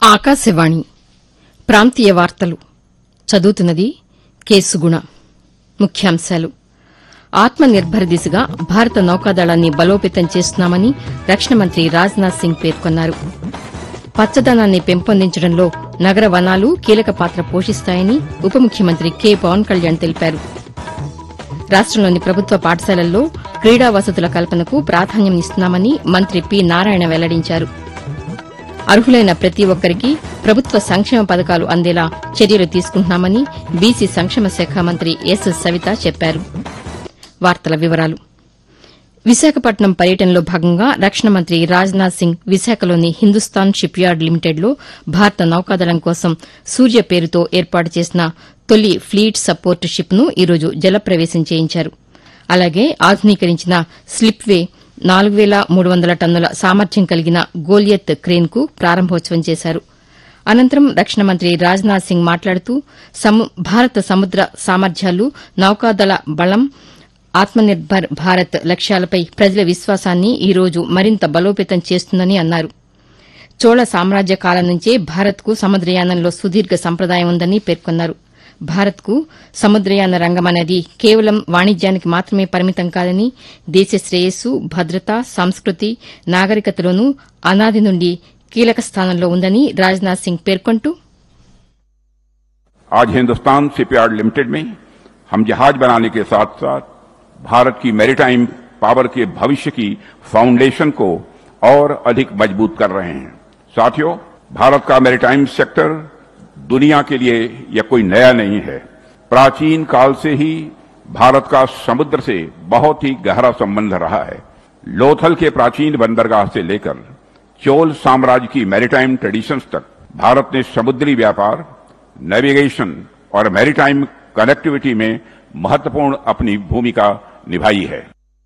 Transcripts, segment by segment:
ఆకాశవాణి ప్రాంతీయ వార్తలు చదువుతున్నది కేసుగుణ ముఖ్యాంశాలు ఆత్మ నిర్భర్ దిశగా భారత నౌకాదళాన్ని బలోపేతం చేస్తున్నామని రక్షణ మంత్రి రాజ్నాథ్ సింగ్ పేర్కొన్నారు పచ్చదనాన్ని పెంపొందించడంలో నగర వనాలు కీలక పాత్ర పోషిస్తాయని ఉప ముఖ్యమంత్రి కె పవన్ కళ్యాణ్ తెలిపారు రాష్టంలోని ప్రభుత్వ పాఠశాలల్లో క్రీడా వసతుల కల్పనకు ప్రాధాన్యం ఇస్తున్నామని మంత్రి పి నారాయణ వెల్లడించారు అర్హులైన ప్రతి ఒక్కరికి ప్రభుత్వ సంక్షేమ పథకాలు అందేలా చర్యలు తీసుకుంటున్నామని బీసీ సంక్షేమ శాఖ మంత్రి ఎస్ సవిత చెప్పారు వార్తల వివరాలు విశాఖపట్నం పర్యటనలో భాగంగా రక్షణ మంత్రి రాజ్నాథ్ సింగ్ విశాఖలోని హిందుస్థాన్ షిప్ యార్డ్ లిమిటెడ్లో భారత నౌకాదళం కోసం సూర్య పేరుతో ఏర్పాటు చేసిన తొలి ఫ్లీట్ సపోర్ట్ షిప్ ను ఈరోజు జలప్రవేశం చేయించారు అలాగే ఆధునీకరించిన స్లిప్ వే నాలుగు వేల మూడు వందల టన్నుల సామర్థ్యం కలిగిన గోలియత్ క్రేన్ కు ప్రారంభోత్సవం చేశారు అనంతరం రక్షణ మంత్రి రాజ్నాథ్ సింగ్ మాట్లాడుతూ సము- భారత సముద్ర సామర్థ్యాలు నౌకాదళ బలం ఆత్మనిర్భర్ భారత్ లక్ష్యాలపై ప్రజల విశ్వాసాన్ని ఈ రోజు మరింత బలోపేతం చేస్తుందని అన్నారు చోళ సామ్రాజ్య కాలం నుంచే భారత్కు సముద్రయానంలో సుదీర్ఘ సంప్రదాయం ఉందని పేర్కొన్నారు భారత్కు సముద్రయాన రంగం అనేది కేవలం వాణిజ్యానికి మాత్రమే పరిమితం కాదని దేశ శ్రేయస్సు భద్రత సంస్కృతి నాగరికతలోనూ అనాది నుండి కీలక స్థానంలో ఉందని రాజ్నాథ్ సింగ్ పేర్కొంటూ आज हिंदुस्तान शिपयार्ड लिमिटेड में हम जहाज बनाने के साथ साथ भारत की मैरीटाइम पावर के भविष्य की फाउंडेशन को और अधिक मजबूत कर रहे हैं साथियों भारत का मैरीटाइम सेक्टर दुनिया के लिए यह कोई नया नहीं है प्राचीन काल से ही भारत का समुद्र से बहुत ही गहरा संबंध रहा है लोथल के प्राचीन बंदरगाह से लेकर चोल साम्राज्य की मैरीटाइम ट्रेडिशंस तक भारत ने समुद्री व्यापार नेविगेशन और मैरीटाइम कनेक्टिविटी में महत्वपूर्ण अपनी भूमिका निभाई है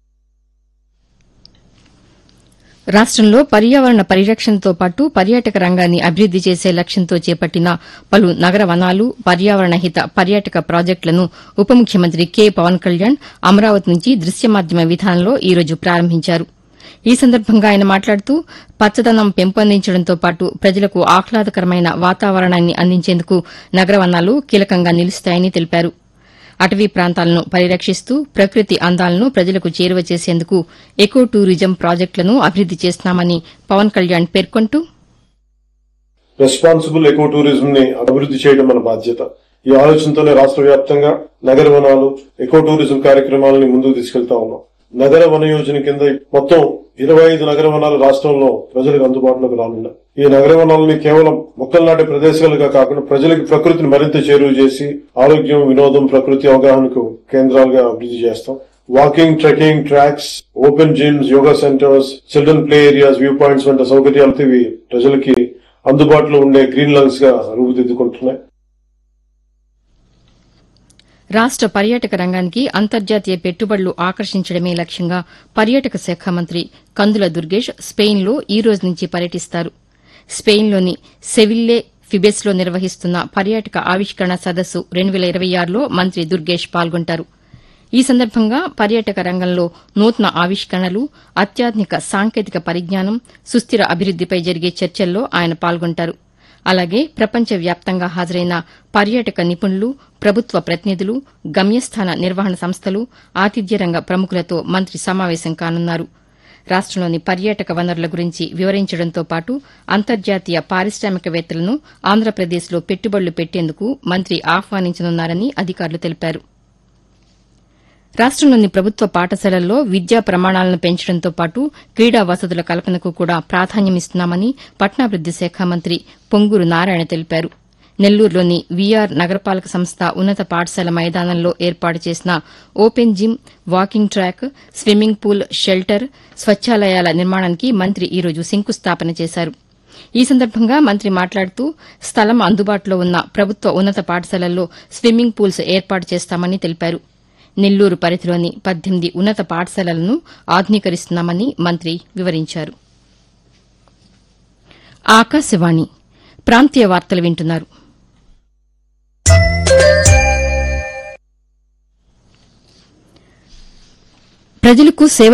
రాష్టంలో పర్యావరణ పరిరక్షణతో పాటు పర్యాటక రంగాన్ని అభివృద్ది చేసే లక్ష్యంతో చేపట్టిన పలు నగర వనాలు పర్యావరణ హిత పర్యాటక ప్రాజెక్టులను ఉప ముఖ్యమంత్రి కె పవన్ కళ్యాణ్ అమరావతి నుంచి దృశ్య మాధ్యమ విధానంలో ఈ రోజు ప్రారంభించారు ఈ సందర్భంగా ఆయన మాట్లాడుతూ పచ్చదనం పెంపొందించడంతో పాటు ప్రజలకు ఆహ్లాదకరమైన వాతావరణాన్ని అందించేందుకు నగర వనాలు కీలకంగా నిలుస్తాయని తెలిపారు అటవీ ప్రాంతాలను పరిరక్షిస్తూ ప్రకృతి అందాలను ప్రజలకు చేరువ చేసేందుకు ఎకో టూరిజం ప్రాజెక్టులను అభివృద్ది చేస్తున్నామని పవన్ కళ్యాణ్ పేర్కొంటూ రెస్పాన్సిబుల్ ఎకో టూరిజం ని అభివృద్ధి చేయడం మన బాధ్యత ఈ ఆలోచనతోనే రాష్ట్ర వ్యాప్తంగా నగర వనాలు ఎకో టూరిజం కార్యక్రమాలని ముందుకు తీసుకెళ్తా ఉన్నాం నగర వన యోజన కింద మొత్తం ఇరవై ఐదు నగర వనాలు రాష్ట్రంలో ప్రజలకు అందుబాటులోకి రానున్నాయి ఈ నగర వనాలని కేవలం మొక్కలు నాటే ప్రదేశాలుగా కాకుండా ప్రజలకు ప్రకృతిని మరింత చేరువ చేసి ఆరోగ్యం వినోదం ప్రకృతి అవగాహనకు కేంద్రాలుగా అభివృద్ధి చేస్తాం walking trekking tracks open gyms yoga centres children play areas view points వంటి సౌకర్యాలతో ఇవి ప్రజలకి అందుబాటులో ఉండే గ్రీన్ లంగ్స్ గా రూపుదిద్దుకుంటున్నాయి రాష్ట పర్యాటక రంగానికి అంతర్జాతీయ పెట్టుబడులు ఆకర్షించడమే లక్ష్యంగా పర్యాటక శాఖ మంత్రి కందుల దుర్గేష్ స్పెయిన్లో ఈ రోజు నుంచి పర్యటిస్తారు స్పెయిన్లోని సెవిల్లే ఫిబెస్లో నిర్వహిస్తున్న పర్యాటక ఆవిష్కరణ సదస్సు రెండు వేల ఇరవై ఆరులో మంత్రి దుర్గేష్ పాల్గొంటారు ఈ సందర్భంగా పర్యాటక రంగంలో నూతన ఆవిష్కరణలు అత్యాధునిక సాంకేతిక పరిజ్ఞానం సుస్థిర అభివృద్దిపై జరిగే చర్చల్లో ఆయన పాల్గొంటారు అలాగే ప్రపంచ వ్యాప్తంగా హాజరైన పర్యాటక నిపుణులు ప్రభుత్వ ప్రతినిధులు గమ్యస్థాన నిర్వహణ సంస్థలు ఆతిథ్య రంగ ప్రముఖులతో మంత్రి సమావేశం కానున్నారు రాష్టంలోని పర్యాటక వనరుల గురించి వివరించడంతో పాటు అంతర్జాతీయ పారిశ్రామికవేత్తలను ఆంధ్రప్రదేశ్లో పెట్టుబడులు పెట్టేందుకు మంత్రి ఆహ్వానించనున్నారని అధికారులు తెలిపారు రాష్టంలోని ప్రభుత్వ పాఠశాలల్లో విద్యా ప్రమాణాలను పెంచడంతో పాటు క్రీడా వసతుల కల్పనకు కూడా ప్రాధాన్యమిస్తున్నామని పట్టణాభివృద్ది శాఖ మంత్రి పొంగూరు నారాయణ తెలిపారు నెల్లూరులోని వీఆర్ నగరపాలక సంస్థ ఉన్నత పాఠశాల మైదానంలో ఏర్పాటు చేసిన open gym walking track swimming pool shelter స్వచ్ఛాలయాల నిర్మాణానికి మంత్రి ఈ రోజు శంకుస్థాపన చేశారు ఈ సందర్భంగా మంత్రి మాట్లాడుతూ స్థలం అందుబాటులో ఉన్న ప్రభుత్వ ఉన్నత పాఠశాలల్లో స్విమ్మింగ్ పూల్స్ ఏర్పాటు చేస్తామని తెలిపారు నెల్లూరు పరిధిలోని పద్దెనిమిది ఉన్నత పాఠశాలలను ఆధునీకరిస్తున్నామని మంత్రి వివరించారు ఆకాశవాణి ప్రాంతీయ వార్తలు వింటున్నారు ప్రజలకు సేవ